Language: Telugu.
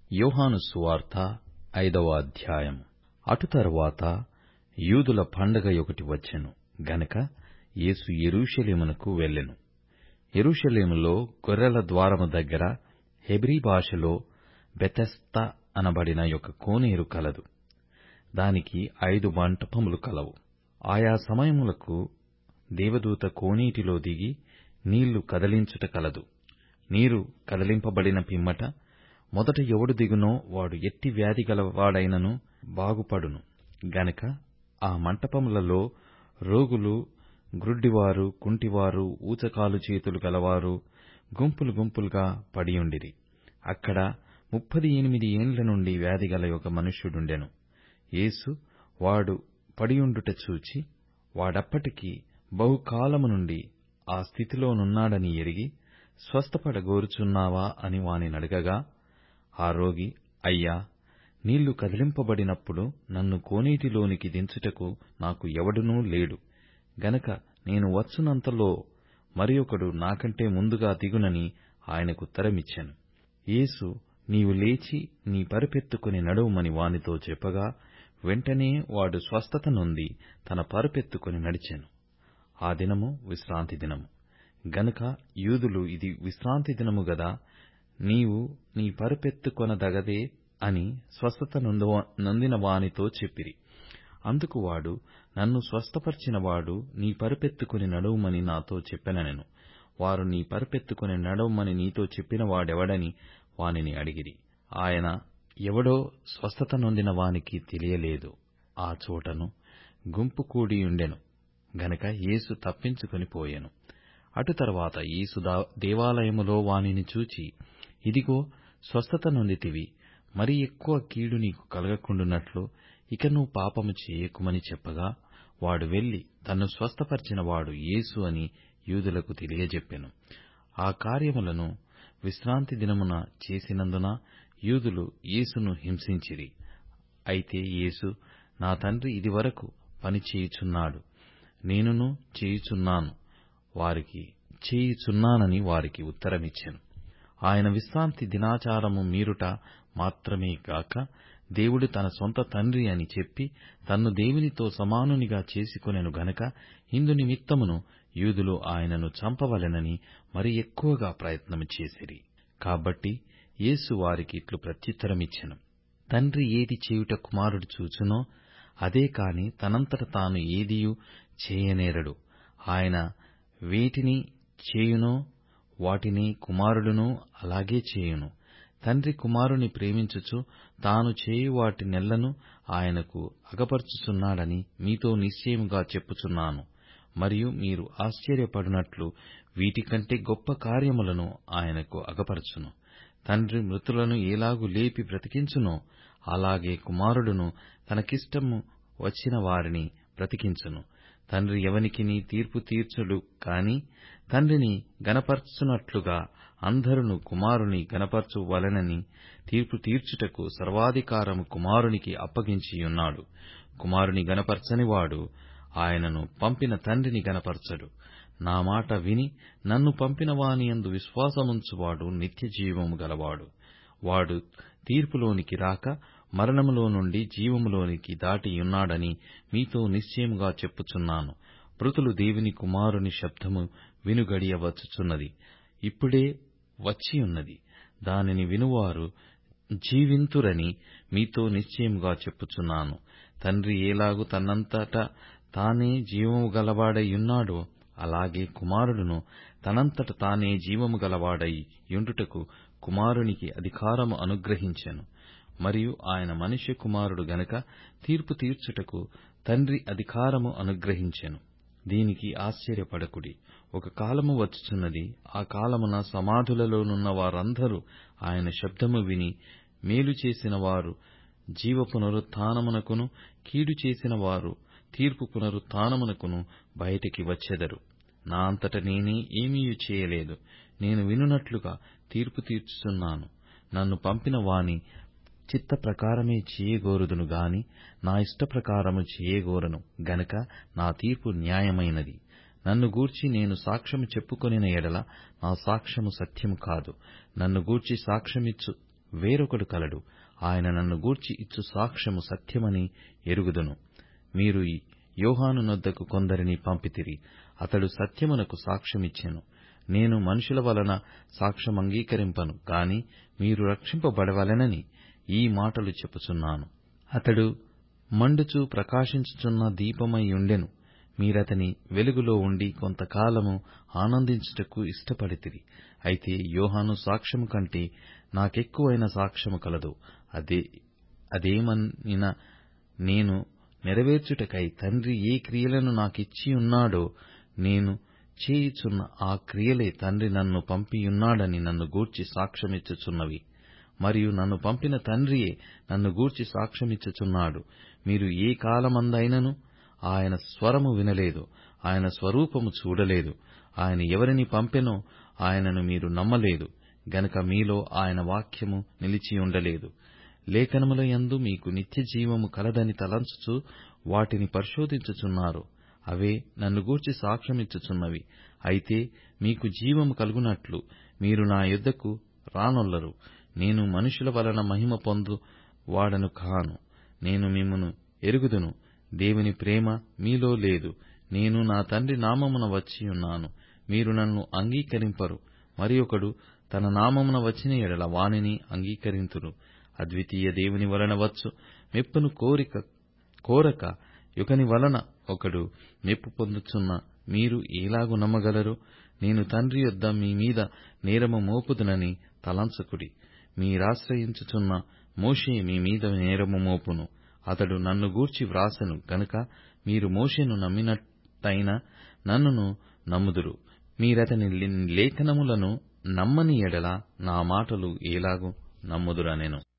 యోహాను సువార్త ఐదవ అధ్యాయం అటు తరువాత యూదుల పండగ ఒకటి వచ్చెను గనక యేసు యెరూషలేమునకు వెళ్ళెను యెరూషలేములో గొర్రెల ద్వారము దగ్గర హెబ్రీ భాషలో బెతెస్దా అనబడిన ఒక కోనేరు కలదు దానికి ఐదు మంటపములు కలవు ఆయా సమయములకు దేవదూత కోనేటిలో దిగి నీళ్లు కదలించుట కలదు నీరు కదలింపబడిన పిమ్మట మొదట ఎవడు దిగునో వాడు ఎట్టి వ్యాధి గలవాడైనను బాగుపడును గనక ఆ మంటపములలో రోగులు గ్రుడ్డివారు కుంటివారు ఊచకాలు చేతులు గలవారు గుంపులు గుంపులుగా పడియుండిరి అక్కడ ముప్పది ఎనిమిది ఏండ్ల నుండి వ్యాధిగల ఒక మనుష్యుడుండెను యేసు వాడు పడియుండుట చూచి వాడప్పటికి బహుకాలము నుండి ఆ స్థితిలోనున్నాడని ఎరిగి స్వస్థపడగోరుచున్నావా అని వానినడగగా ఆ రోగి అయ్యా నీళ్లు కదిలింపబడినప్పుడు నన్ను కోనేటిలోనికి దించుటకు నాకు ఎవడునూ లేడు గనక నేను వచ్చునంతలో మరియొకడు నాకంటే ముందుగా దిగునని ఆయనకుత్తరమిచ్చెను యేసు నీవు లేచి నీ పరుపెత్తుకుని నడువుమని వానితో చెప్పగా వెంటనే వాడు స్వస్థత నొంది తన పరుపెత్తుకుని నడిచెను ఆ దినము విశ్రాంతి దినము గనుక యూదులు ఇది విశ్రాంతి దినము గదా నీవు నీ పరుపెత్తుకొనదగదే అని స్వస్థత నొందిన వానితో చెప్పిరి అందుకు వాడు నన్ను స్వస్థపరచినవాడు నీ పరుపెత్తుకుని నడువుమని నాతో చెప్పెననెను వారు నీ పరుపెత్తుకుని నడవమని నీతో చెప్పిన వాడెవడని వానిని అడిగిరి ఆయన ఎవడో స్వస్థత నొందిన వానికి తెలియలేదు ఆ చోటను గుంపు కూడియుండెను గనక యేసు తప్పించుకుని పోయెను అటు తరువాత యేసు దేవాలయములో వానిని చూచి ఇదిగో స్వస్థత నొందితివి మరి ఎక్కువ కీడు నీకు కలగకుండునట్లు ఇక నువ్వు పాపము చేయకుమని చెప్పగా వాడు వెళ్లి తన్ను స్వస్థపరిచిన వాడు యేసు అని యూదులకు తెలియజెప్పెను ఆ కార్యములను విశ్రాంతి దినమున చేసినందున యూదులు యేసును హింసించిరి అయితే యేసు నా తండ్రి ఇదివరకు పని చేయుచున్నాడు నేనును చేయుచున్నాను వారికి చేయుచున్నానని వారికి ఉత్తరమిచ్చెను ఆయన విశ్రాంతి దినాచారము మీరుట మాత్రమే గాక దేవుడు తన సొంత తండ్రి అని చెప్పి తన్ను దేవునితో సమానునిగా చేసుకొనెను గనక ఇందు నిమిత్తమును యూదులు ఆయనను చంపవలెనని మరి ఎక్కువగా ప్రయత్నము చేసిరి కాబట్టి యేసు వారికి ఇట్లు ప్రత్యుత్తరమిచ్చెను తండ్రి ఏది చేయుట కుమారుడు చూచునో అదే కాని తనంతట తాను ఏదియూ చేయనేరడు ఆయన వేటిని చేయునో వాటిని కుమారుడును అలాగే చేయును తండ్రి కుమారుని ప్రేమించుచు తాను చేయు వాటినెల్లను ఆయనకు అగపరచుచున్నాడని మీతో నిశ్చయముగా చెప్పుచున్నాను మరియు మీరు ఆశ్చర్యపడునట్లు వీటికంటే గొప్ప కార్యములను ఆయనకు అగపరచును తండ్రి మృతులను ఎలాగు లేపి బ్రతికించునో అలాగే కుమారుడును తనకిష్టము వచ్చిన వారిని బ్రతికించును తండ్రి ఎవనికిని తీర్పు తీర్చుడు కాని తండ్రిని గనపరచునట్లుగా అందరును కుమారుని గనపరచువలెనని తీర్పు తీర్చుటకు సర్వాధికారము కుమారునికి అప్పగించియున్నాడు కుమారుని గనపరచనివాడు ఆయనను పంపిన తండ్రిని గనపరచడు నా మాట విని నన్ను పంపిన వానియందు విశ్వాసముంచువాడు నిత్య జీవము గలవాడు వాడు తీర్పులోనికి రాక మరణములో నుండి జీవములోనికి దాటియున్నాడని మీతో నిశ్చయముగా చెప్పుచున్నాను మృతులు దేవుని కుమారుని శబ్దము వినుగడియ వచ్చుచున్నది ఇప్పుడే వచ్చియున్నది దానిని వినువారు జీవింతురని మీతో నిశ్చయముగా చెప్పుచున్నాను తండ్రి ఏలాగు తనంతట తానే జీవము గలవాడైయున్నాడో అలాగే కుమారుడును తనంతట తానే జీవము గలవాడై యుండుటకు కుమారునికి అధికారము అనుగ్రహించెను మరియు ఆయన మనుష్య కుమారుడు గనక తీర్పు తీర్చుటకు తండ్రి అధికారము అనుగ్రహించెను దీనికి ఆశ్చర్యపడకుడి ఒక కాలము వచ్చుచున్నది ఆ కాలమున సమాధులలోనున్న వారందరూ ఆయన శబ్దము విని మేలు చేసిన వారు జీవ పునరుత్నమునకును కీడు చేసిన వారు తీర్పు పునరుత్నమునకును బయటికి వచ్చెదరు నా అంతట నేనే ఏమీయు చేయలేదు నేను వినునట్లుగా తీర్పు తీర్చుచున్నాను నన్ను పంపిన వాని చిత్త ప్రకారమే చేయగోరుదును గాని నా ఇష్ట ప్రకారము చేయగోరను గనక నా తీర్పు న్యాయమైనది నన్ను గూర్చి నేను సాక్ష్యము చెప్పుకొనిన ఎడల నా సాక్ష్యము సత్యము కాదు నన్ను గూర్చి సాక్ష్యమిచ్చు వేరొకడు కలడు ఆయన నన్ను గూర్చి ఇచ్చు సాక్ష్యము సత్యమని ఎరుగుదును మీరు యోహాను నొద్దకు కొందరిని పంపితిరి అతడు సత్యమునకు సాక్ష్యమిచ్చెను నేను మనుషుల వలన సాక్ష్యమంగీకరింపను గాని మీరు రక్షింపబడవలెనని ఈ మాటలు చెప్పుచున్నాను అతడు మండుచు ప్రకాశించుచున్న దీపమై ఉండెను మీరతని వెలుగులో ఉండి కొంతకాలము ఆనందించుటకు ఇష్టపడితిరి అయితే యోహాను సాక్ష్యము కంటే నాకెక్కువైన సాక్ష్యము కలదు అదే అదేమనిన నేను నెరవేర్చుటకై తండ్రి ఏ క్రియలను నాకిచ్చియున్నాడో నేను చేయుచున్న ఆ క్రియలే తండ్రి నన్ను పంపియున్నాడని నన్ను గూర్చి సాక్ష్యమిచ్చుచున్నవి మరియు నన్ను పంపిన తండ్రియే నన్ను గూర్చి సాక్ష్యమిచ్చుచున్నాడు మీరు ఏ కాలమందైనను ఆయన స్వరము వినలేదు ఆయన స్వరూపము చూడలేదు ఆయన ఎవరిని పంపెనో ఆయనను మీరు నమ్మలేదు గనుక మీలో ఆయన వాక్యము నిలిచియుండలేదు లేఖనముల యందు మీకు నిత్య జీవము కలదని తలంచుచు వాటిని పరిశోధించుచున్నారు అవే నన్ను గూర్చి సాక్ష్యమిచ్చుచున్నవి అయితే మీకు జీవము కలుగునట్లు మీరు నా యొద్దకు రానొల్లరు నేను మనుషుల వలన మహిమ పొందు వాడను కాను నేను మిమ్మును ఎరుగుదును దేవుని ప్రేమ మీలో లేదు నేను నా తండ్రి నామమున వచ్చియున్నాను మీరు నన్ను అంగీకరింపరు మరి ఒకడు తన నామమున వచ్చిన ఎడల వానిని అంగీకరింతురు అద్వితీయ దేవుని వలన వచ్చు మెప్పును కోరిక కోరక యుకని వలన ఒకడు మెప్పు పొందుచున్న మీరు ఎలాగు నమ్మగలరు నేను తండ్రి యొద్ద మీ మీద నేరము మోపుదునని తలంచకుడి మీరాశ్రయించుచున్న మోషే మీ మీద నేరము మోపును అతడు నన్ను గూర్చి వ్రాసెను గనుక మీరు మోషేను నమ్మినట్టయిన నన్నును నమ్ముదురు మీరతని లేఖనములను నమ్మని ఎడల నా మాటలు ఎలాగు నమ్ముదురనెను